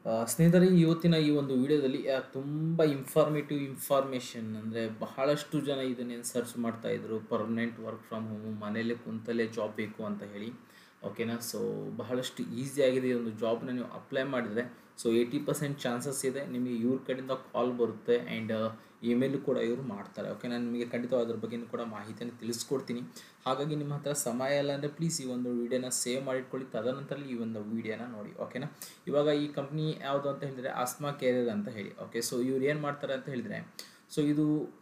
ಆ, ಸ್ನೇಹಿತರೆ ಇವತ್ತಿನ ಈ ಒಂದು ವಿಡಿಯೋದಲ್ಲಿ ಆ, ತುಂಬ ಇನ್ಫಾರ್ಮೇಟಿವ್ ಇನ್ಫಾರ್ಮೇಷನ್ ಅಂದರೆ ಬಹಳಷ್ಟು ಜನ ಇದನ್ನೇನು ಸರ್ಚ್ ಮಾಡ್ತಾ ಇದ್ರು ಪರ್ಮನೆಂಟ್ ವರ್ಕ್ ಫ್ರಮ್ ಹೋಮು ಮನೇಲೆ ಕುಂತಲ್ಲೇ ಜಾಬ್ ಬೇಕು ಅಂತ ಹೇಳಿ ಓಕೆನಾ ಸೊ ಬಹಳಷ್ಟು ಈಸಿ ಆಗಿದೆ ಈ ಒಂದು ಜಾಬ್ನ ನೀವು ಅಪ್ಲೈ ಮಾಡಿದರೆ ಸೊ ಏಯ್ಟಿ ಪರ್ಸೆಂಟ್ ಚಾನ್ಸಸ್ ಇದೆ ನಿಮಗೆ ಇವ್ರ ಕಡೆಯಿಂದ ಕಾಲ್ ಬರುತ್ತೆ ಆ್ಯಂಡ್ ಇಮೇಲು ಕೂಡ ಇವರು ಮಾಡ್ತಾರೆ ಓಕೆ ನಾನು ನಿಮಗೆ ಖಂಡಿತ ಅದ್ರ ಬಗ್ಗೆ ಕೂಡ ಮಾಹಿತಿಯನ್ನು ತಿಳಿಸ್ಕೊಡ್ತೀನಿ ಹಾಗಾಗಿ ನಿಮ್ಮ ಹತ್ರ ಸಮಯ ಇಲ್ಲ ಅಂದರೆ ಪ್ಲೀಸ್ ಈ ಒಂದು ವೀಡಿಯೋನ ಸೇವ್ ಮಾಡಿಟ್ಕೊಳ್ಳಿ ತದನಂತರ ಈ ಒಂದು ವೀಡಿಯೋನ ನೋಡಿ ಓಕೆನಾ ಇವಾಗ ಈ ಕಂಪ್ನಿ ಯಾವುದು ಅಂತ ಹೇಳಿದರೆ ಆಸ್ಮಾ ಕೇರಿಯರ್ ಅಂತ ಹೇಳಿ ಓಕೆ ಸೊ ಇವ್ರು ಏನು ಮಾಡ್ತಾರೆ ಅಂತ ಹೇಳಿದರೆ ಸೊ ಇದು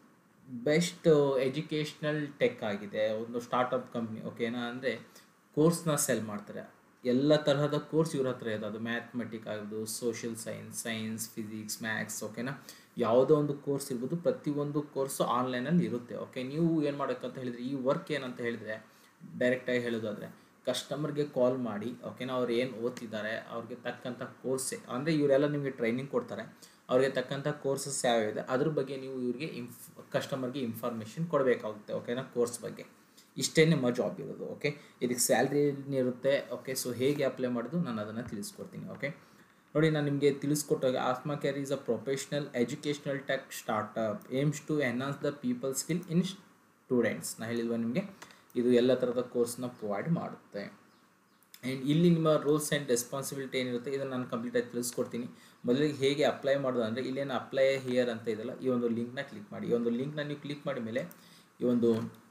ಬೆಸ್ಟ್ ಎಜುಕೇಷ್ನಲ್ ಟೆಕ್ ಆಗಿದೆ ಒಂದು ಸ್ಟಾರ್ಟಪ್ ಕಂಪ್ನಿ ಓಕೆನಾ ಅಂದರೆ ಕೋರ್ಸ್ನ ಸೆಲ್ ಮಾಡ್ತಾರೆ ಎಲ್ಲ ತರಹದ ಕೋರ್ಸ್ ಇವ್ರ ಹತ್ರ ಇದೆ ಅದು ಮ್ಯಾಥಮೆಟಿಕ್ ಆಗ್ಬೋದು social science science physics maths ಓಕೆನಾ ಯಾವುದೋ ಒಂದು ಕೋರ್ಸ್ ಇರ್ಬೋದು ಪ್ರತಿಯೊಂದು ಕೋರ್ಸು ಆನ್ಲೈನಲ್ಲಿ ಇರುತ್ತೆ ಓಕೆ ನೀವು ಏನು ಮಾಡೋಕ್ಕಂತ ಹೇಳಿದರೆ ಈ ವರ್ಕ್ ಏನಂತ ಹೇಳಿದರೆ ಡೈರೆಕ್ಟಾಗಿ ಹೇಳೋದಾದರೆ ಕಸ್ಟಮರ್ಗೆ ಕಾಲ್ ಮಾಡಿ ಓಕೆನಾ ಅವ್ರು ಏನು ಓದ್ತಿದ್ದಾರೆ ಅವ್ರಿಗೆ ತಕ್ಕಂಥ ಕೋರ್ಸೇ ಅಂದರೆ ಇವರೆಲ್ಲ ನಿಮಗೆ ಟ್ರೈನಿಂಗ್ ಕೊಡ್ತಾರೆ ಅವ್ರಿಗೆ ತಕ್ಕಂಥ ಕೋರ್ಸಸ್ ಯಾವ್ಯಾವಿದೆ ಅದ್ರ ಬಗ್ಗೆ ನೀವು ಇವ್ರಿಗೆ ಇನ್ಫ್ ಕಸ್ಟಮರ್ಗೆ ಇನ್ಫಾರ್ಮೇಷನ್ ಕೊಡಬೇಕಾಗುತ್ತೆ ಓಕೆನಾ ಕೋರ್ಸ್ ಬಗ್ಗೆ ಇಷ್ಟೇ ನಿಮ್ಮ ಜಾಬ್ ಇರೋದು ಓಕೆ ಇದಕ್ಕೆ ಸ್ಯಾಲ್ರಿ ಇರುತ್ತೆ ಓಕೆ ಸೊ ಹೇಗೆ ಅಪ್ಲೈ ಮಾಡೋದು ನಾನು ಅದನ್ನು ತಿಳಿಸ್ಕೊಡ್ತೀನಿ ಓಕೆ ನೋಡಿ ನಾನು ನಿಮಗೆ ತಿಳಿಸ್ಕೊಟ್ಟಾಗ Asma care is a professional educational tech startup aims to enhance the people skill in students ನಾ ಹೇಳಿಲ್ವ ನಿಮಗೆ ಇದು ಎಲ್ಲ ಥರದ ಕೋರ್ಸ್ನ ಪ್ರೊವೈಡ್ ಮಾಡುತ್ತೆ ಆ್ಯಂಡ್ ಇಲ್ಲಿ ನಿಮ್ಮ ರೂಲ್ಸ್ ಆ್ಯಂಡ್ ರೆಸ್ಪಾನ್ಸಿಬಿಲಿಟಿ ಏನಿರುತ್ತೆ ಇದನ್ನು ನಾನು ಕಂಪ್ಲೀಟಾಗಿ ತಿಳಿಸ್ಕೊಡ್ತೀನಿ ಮೊದಲಿಗೆ ಹೇಗೆ ಅಪ್ಲೈ ಮಾಡೋದು ಅಂದರೆ ಇಲ್ಲೇನು ಅಪ್ಲೈ ಹಿಯರ್ ಅಂತ ಇದೆಯಲ್ಲ ಈ ಒಂದು ಲಿಂಕ್ನ ಕ್ಲಿಕ್ ಮಾಡಿ ಈ ಒಂದು ಲಿಂಕ್ನ ನೀವು ಕ್ಲಿಕ್ ಮಾಡಿದ ಮೇಲೆ ಈ ಒಂದು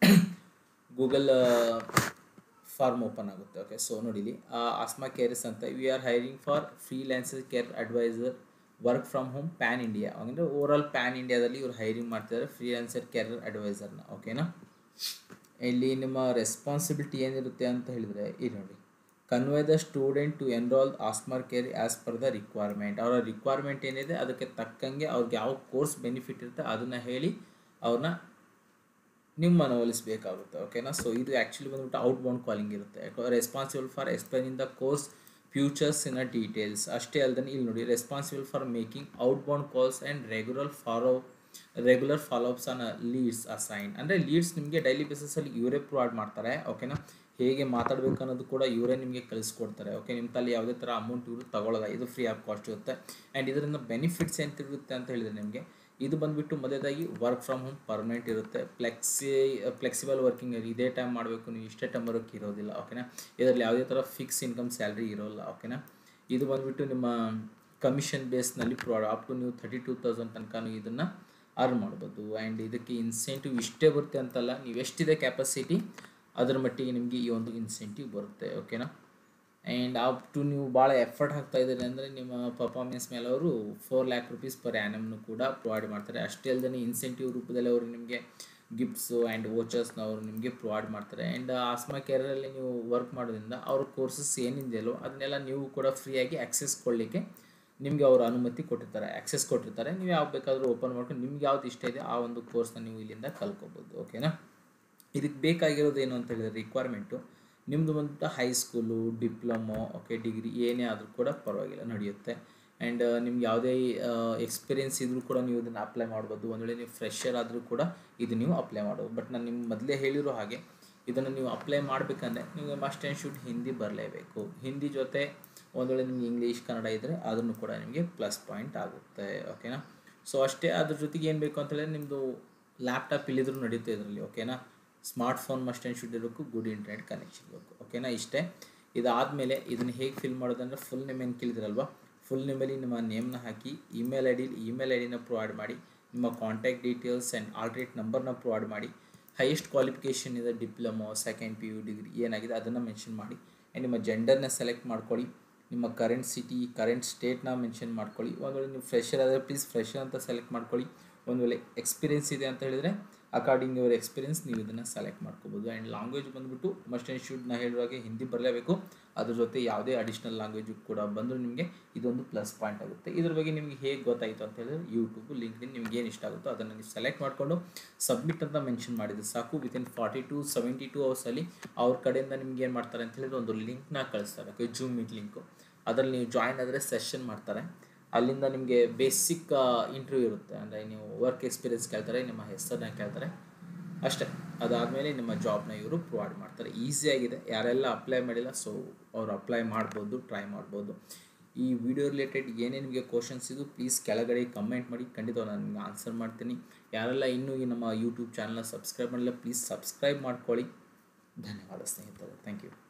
ಗೂಗಲ್ ಫಾರ್ಮ್ ಓಪನ್ ಆಗುತ್ತೆ ಓಕೆ ಸೊ ನೋಡಿ ಇಲ್ಲಿ ಆಸ್ಮಾ ಕೇರ್ಸ್ ಅಂತ we are hiring for freelancer care advisor work from home pan India ಅಂದರೆ ಓವರ್ ಆಲ್ ಪ್ಯಾನ್ ಇಂಡಿಯಾದಲ್ಲಿ ಇವ್ರು ಹೈರಿಂಗ್ ಮಾಡ್ತಿದ್ದಾರೆ ಫ್ರೀಲ್ಯಾನ್ಸರ್ ಕೇರ್ ಅಡ್ವೈಸರ್ನ ಓಕೆನಾ ಇಲ್ಲಿ ನಿಮ್ಮ ರೆಸ್ಪಾನ್ಸಿಬಿಲಿಟಿ ಏನಿರುತ್ತೆ ಅಂತ ಹೇಳಿದರೆ ಇಲ್ಲಿ ನೋಡಿ convey the student to enroll Asma care as per the requirement ಅವರ ರಿಕ್ವೈರ್ಮೆಂಟ್ ಏನಿದೆ ಅದಕ್ಕೆ ತಕ್ಕಂಗೆ ಅವ್ರಿಗೆ ಯಾವ ಕೋರ್ಸ್ ಬೆನಿಫಿಟ್ ಇರುತ್ತೆ ಅದನ್ನು ಹೇಳಿ ಅವ್ರನ್ನ ನಿಮ್ಮ ಮನವೊಲಿಸಬೇಕಾಗುತ್ತೆ ಓಕೆನಾ ಸೊ ಇದು ಆ್ಯಕ್ಚುಲಿ ಬಂದ್ಬಿಟ್ಟು ಔಟ್ ಬೌಂಡ್ ಕಾಲಿಂಗ್ ಇರುತ್ತೆ responsible for explaining the course futures in a details ಅಷ್ಟೇ ಅಲ್ಲದೆ ಇಲ್ಲಿ ನೋಡಿ responsible for making outbound calls and regular follow regular follow ups on leads assign ಅಂದರೆ ಲೀಡ್ಸ್ ನಿಮಗೆ ಡೈಲಿ ಬೇಸಿಸಲ್ಲಿ ಇವರೇ ಪ್ರೊವೈಡ್ ಮಾಡ್ತಾರೆ ಓಕೆನಾ ಹೇಗೆ ಮಾತಾಡಬೇಕು ಅನ್ನೋದು ಕೂಡ ಇವರೇ ನಿಮಗೆ ಕಲಿಸ್ಕೊಡ್ತಾರೆ ಓಕೆ ನಿಮ್ಮ ತಲೆ ಯಾವುದೇ ಥರ ಅಮೌಂಟ್ ಇವರು ತಗೊಳ್ಳೋದ ಇದು ಫ್ರೀ ಆಫ್ ಕಾಸ್ಟ್ ಇರುತ್ತೆ ಆ್ಯಂಡ್ ಇದರಿಂದ ಬೆನಿಫಿಟ್ಸ್ ಎಂತಿರುತ್ತೆ ಅಂತ ಹೇಳಿದರೆ ನಿಮಗೆ ಇದು ಬಂದುಬಿಟ್ಟು ಮೊದಲೇದಾಗಿ ವರ್ಕ್ ಫ್ರಮ್ ಹೋಮ್ ಪರ್ಮನೆಂಟ್ ಇರುತ್ತೆ ಫ್ಲೆಕ್ಸಿ ಫ್ಲೆಕ್ಸಿಬಲ್ ವರ್ಕಿಂಗ್ ಇದೇ ಟೈಮ್ ಮಾಡಬೇಕು ನೀವು ಇಷ್ಟೇ ಟೈಮ್ ಬರೋಕ್ಕೆ ಇರೋದಿಲ್ಲ ಓಕೆನಾ ಇದರಲ್ಲಿ ಯಾವುದೇ ಥರ ಫಿಕ್ಸ್ ಇನ್ಕಮ್ ಸ್ಯಾಲ್ರಿ ಇರೋಲ್ಲ ಓಕೆನಾ ಇದು ಬಂದುಬಿಟ್ಟು ನಿಮ್ಮ ಕಮಿಷನ್ ಬೇಸ್ನಲ್ಲಿ ಪ್ರೊವೈಡ್ ಅಪ್ ಟು ನೀವು ಥರ್ಟಿ ಟೂ ತೌಸಂಡ್ ತನಕ ಇದನ್ನು ಅರ್ನ್ ಮಾಡ್ಬೋದು ಆ್ಯಂಡ್ ಇದಕ್ಕೆ ಇನ್ಸೆಂಟಿವ್ ಇಷ್ಟೇ ಬರುತ್ತೆ ಅಂತಲ್ಲ ನೀವು ಎಷ್ಟಿದೆ ಕ್ಯಾಪಸಿಟಿ ಅದರ ಮಟ್ಟಿಗೆ ನಿಮಗೆ ಈ ಒಂದು ಇನ್ಸೆಂಟಿವ್ ಬರುತ್ತೆ ಓಕೆನಾ ಆ್ಯಂಡ್ ಅಪ್ ಟು ನೀವು ಭಾಳ ಎಫರ್ಟ್ ಹಾಕ್ತಾ ಇದ್ದೀರಿ ಅಂದರೆ ನಿಮ್ಮ ಪರ್ಫಾರ್ಮೆನ್ಸ್ ಮೇಲೆ ಅವರು ಫೋರ್ ಲ್ಯಾಕ್ ರುಪೀಸ್ ಪರ್ ಆ್ಯನಮ್ನು ಕೂಡ ಪ್ರೊವೈಡ್ ಮಾಡ್ತಾರೆ ಅಷ್ಟೇ ಅಲ್ಲದೆ ಇನ್ಸೆಂಟಿವ್ ರೂಪದಲ್ಲಿ ಅವರು ನಿಮಗೆ ಗಿಫ್ಟ್ಸು ಆ್ಯಂಡ್ ವೋಚರ್ಸ್ನ ಅವರು ನಿಮಗೆ ಪ್ರೊವೈಡ್ ಮಾಡ್ತಾರೆ ಆ್ಯಂಡ್ ಆಸ್ಮಾ ಕೇರಲ್ಲಿ ನೀವು ವರ್ಕ್ ಮಾಡೋದ್ರಿಂದ ಅವ್ರ ಕೋರ್ಸಸ್ ಏನಿದೆಯಲ್ಲೋ ಅದನ್ನೆಲ್ಲ ನೀವು ಕೂಡ ಫ್ರೀಯಾಗಿ ಆಕ್ಸೆಸ್ ಕೊಡಲಿಕ್ಕೆ ನಿಮಗೆ ಅವರು ಅನುಮತಿ ಕೊಟ್ಟಿರ್ತಾರೆ ಆಕ್ಸೆಸ್ ಕೊಟ್ಟಿರ್ತಾರೆ ನೀವು ಯಾವ ಬೇಕಾದರೂ ಓಪನ್ ಮಾಡ್ಕೊಂಡು ನಿಮ್ಗೆ ಯಾವ್ದು ಇಷ್ಟ ಇದೆ ಆ ಒಂದು ಕೋರ್ಸ್ನ ನೀವು ಇಲ್ಲಿಂದ ಕಲ್ಕೋಬೋದು ಓಕೆನಾ ಇದಕ್ಕೆ ಬೇಕಾಗಿರೋದು ಏನು ಅಂತ ಹೇಳಿದ್ರೆ ರಿಕ್ವೈರ್ಮೆಂಟು ನಿಮ್ಮದು ಬಂದ್ಬಿಟ್ಟು high school diploma okay degree ಏನೇ ಆದರೂ ಕೂಡ ಪರವಾಗಿಲ್ಲ ನಡೆಯುತ್ತೆ ಆ್ಯಂಡ್ ನಿಮ್ಗೆ ಯಾವುದೇ ಎಕ್ಸ್ಪೀರಿಯೆನ್ಸ್ ಇದ್ರೂ ಕೂಡ ನೀವು ಇದನ್ನು ಅಪ್ಲೈ ಮಾಡ್ಬೋದು ಒಂದು ವೇಳೆ ನೀವು ಫ್ರೆಶರ್ ಆದರೂ ಕೂಡ ಇದು ನೀವು ಅಪ್ಲೈ ಮಾಡ್ಬೋದು ಬಟ್ ನಾನು ನಿಮ್ಗೆ ಮೊದಲೇ ಹೇಳಿರೋ ಹಾಗೆ ಇದನ್ನು ನೀವು ಅಪ್ಲೈ ಮಾಡಬೇಕಂದ್ರೆ ನಿಮಗೆ ಮಸ್ಟ್ ಆ್ಯಂಡ್ ಶುಡ್ ಹಿಂದಿ ಬರಲೇಬೇಕು ಹಿಂದಿ ಜೊತೆ ಒಂದು ವೇಳೆ ನಿಮ್ಗೆ ಇಂಗ್ಲೀಷ್ ಕನ್ನಡ ಇದ್ದರೆ ಅದನ್ನು ಕೂಡ ನಿಮಗೆ ಪ್ಲಸ್ ಪಾಯಿಂಟ್ ಆಗುತ್ತೆ ಓಕೆನಾ ಸೊ ಅಷ್ಟೇ ಅದ್ರ ಜೊತೆಗೆ ಏನು ಬೇಕು ಅಂತ ಹೇಳಿದ್ರೆ ನಿಮ್ಮದು ಲ್ಯಾಪ್ಟಾಪ್ ಇಲ್ಲಿದ್ರು ನಡೆಯುತ್ತೆ ಇದರಲ್ಲಿ ಓಕೆನಾ smartphone must and should ಇರಬೇಕು ಗುಡ್ ಇಂಟರ್ನೆಟ್ ಕನೆಕ್ಷನ್ ಬೇಕು ಓಕೆನಾ ಇಷ್ಟೇ ಇದಾದಮೇಲೆ ಇದನ್ನು ಹೇಗೆ ಫಿಲ್ ಮಾಡೋದಂದರೆ ಫುಲ್ ನೇಮ್ ಏನು ಕೇಳಿದ್ರಲ್ವ ಫುಲ್ ನೇಮಲ್ಲಿ ನಿಮ್ಮ ನೇಮ್ನ ಹಾಕಿ email I D email I ಡಿನ ಪ್ರೊವೈಡ್ ಮಾಡಿ ನಿಮ್ಮ ಕಾಂಟ್ಯಾಕ್ಟ್ ಡೀಟೇಲ್ಸ್ ಆ್ಯಂಡ್ ಆಲ್ಟ್ರೇಟ್ ನಂಬರ್ನ ಪ್ರೊವೈಡ್ ಮಾಡಿ ಹೈಯೆಸ್ಟ್ ಕ್ವಾಲಿಫಿಕೇಷನ್ ಇದೆ diploma second P U degree ಏನಾಗಿದೆ ಅದನ್ನು ಮೆನ್ಷನ್ ಮಾಡಿ ಆ್ಯಂಡ್ ನಿಮ್ಮ ಜೆಂಡರ್ನ ಸೆಲೆಕ್ಟ್ ಮಾಡ್ಕೊಳ್ಳಿ ನಿಮ್ಮ ಕರೆಂಟ್ ಸಿಟಿ ಕರೆಂಟ್ ಸ್ಟೇಟ್ನ ಮೆನ್ಷನ್ ಮಾಡ್ಕೊಳ್ಳಿ ಒಂದು ವೇಳೆ ನೀವು ಫ್ರೆಶರ್ ಆದರೆ ಪ್ಲೀಸ್ ಫ್ರೆಶರ್ ಅಂತ ಸೆಲೆಕ್ಟ್ ಮಾಡ್ಕೊಳ್ಳಿ ಒಂದು ವೇಳೆ ಎಕ್ಸ್ಪೀರಿಯೆನ್ಸ್ ಇದೆ ಅಂತ ಹೇಳಿದರೆ ಅಕಾರ್ಡಿಂಗ್ ಯುವರ್ ಎಕ್ಸ್ಪೀರಿಯನ್ಸ್ ನೀವು ಇದನ್ನು ಸೆಲೆಕ್ಟ್ ಮಾಡ್ಕೋಬೋದು ಆ್ಯಂಡ್ ಲ್ಯಾಂಗ್ವೇಜ್ ಬಂದುಬಿಟ್ಟು ಮಸ್ಟ್ ಆ್ಯಂಡ್ ಶುಡ್ ನಾ ಹೇಳುವಾಗೆ ಹಿಂದಿ ಬರಲೇಬೇಕು ಅದ್ರ ಜೊತೆ ಯಾವುದೇ ಅಡಿಷ್ನಲ್ ಲ್ಯಾಂಗ್ವೇಜು ಕೂಡ ಬಂದರೂ ನಿಮಗೆ ಇದೊಂದು ಪ್ಲಸ್ ಪಾಯಿಂಟ್ ಆಗುತ್ತೆ ಇದ್ರ ಬಗ್ಗೆ ನಿಮಗೆ ಹೇಗೆ ಗೊತ್ತಾಯಿತು ಅಂತ ಹೇಳಿದ್ರೆ ಯೂಟ್ಯೂಬ್ ಲಿಂಕ್ಡಿನ್ ನಿಮ್ಗೆ ಏನು ಇಷ್ಟ ಆಗುತ್ತೋ ಅದನ್ನು ನೀವು ಸೆಲೆಕ್ಟ್ ಮಾಡಿಕೊಂಡು ಸಬ್ಮಿಟ್ ಅಂತ ಮೆನ್ಷನ್ ಮಾಡಿದ್ರೆ ಸಾಕು within forty to seventy two ಅವರ್ಸಲ್ಲಿ ಅವ್ರ ಕಡೆಯಿಂದ ನಿಮ್ಗೆ ಏನು ಮಾಡ್ತಾರೆ ಅಂತ ಹೇಳಿದ್ರೆ ಒಂದು ಲಿಂಕ್ನ ಕಳಿಸ್ತಾರೆ ಓಕೆ ಜೂಮ್ ಮೀಟ್ ಲಿಂಕು ಅದರಲ್ಲಿ ನೀವು ಜಾಯಿನ್ ಆದರೆ ಸೆಷನ್ ಮಾಡ್ತಾರೆ ಅಲ್ಲಿಂದ ನಿಮಗೆ ಬೇಸಿಕ್ ಇಂಟರ್ವ್ಯೂ ಇರುತ್ತೆ ಅಂದರೆ ನೀವು ವರ್ಕ್ ಎಕ್ಸ್ಪೀರಿಯನ್ಸ್ ಕೇಳ್ತಾರೆ ನಿಮ್ಮ ಹೆಸರನ್ನ ಕೇಳ್ತಾರೆ ಅಷ್ಟೇ ಅದಾದಮೇಲೆ ನಿಮ್ಮ ಜಾಬ್ನ ಇವರು ಪ್ರೊವೈಡ್ ಮಾಡ್ತಾರೆ ಈಸಿಯಾಗಿದೆ ಯಾರೆಲ್ಲ ಅಪ್ಲೈ ಮಾಡಿಲ್ಲ ಸೊ ಅವ್ರು ಅಪ್ಲೈ ಮಾಡ್ಬೋದು ಟ್ರೈ ಮಾಡ್ಬೋದು ಈ ವಿಡಿಯೋ ರಿಲೇಟೆಡ್ ಏನೇ ನಿಮಗೆ ಕ್ವಶನ್ಸ್ ಇದು ಪ್ಲೀಸ್ ಕೆಳಗಡೆ ಕಮೆಂಟ್ ಮಾಡಿ ಖಂಡಿತ ನಾನು ನಿಮ್ಗೆ ಆನ್ಸರ್ ಮಾಡ್ತೀನಿ ಯಾರೆಲ್ಲ ಇನ್ನೂ ಈ ನಮ್ಮ ಯೂಟ್ಯೂಬ್ ಚಾನಲ್ನ ಸಬ್ಸ್ಕ್ರೈಬ್ ಮಾಡಿಲ್ಲ ಪ್ಲೀಸ್ ಸಬ್ಸ್ಕ್ರೈಬ್ ಮಾಡ್ಕೊಳ್ಳಿ ಧನ್ಯವಾದ ಸ್ನೇಹಿತರೆ ಥ್ಯಾಂಕ್ ಯು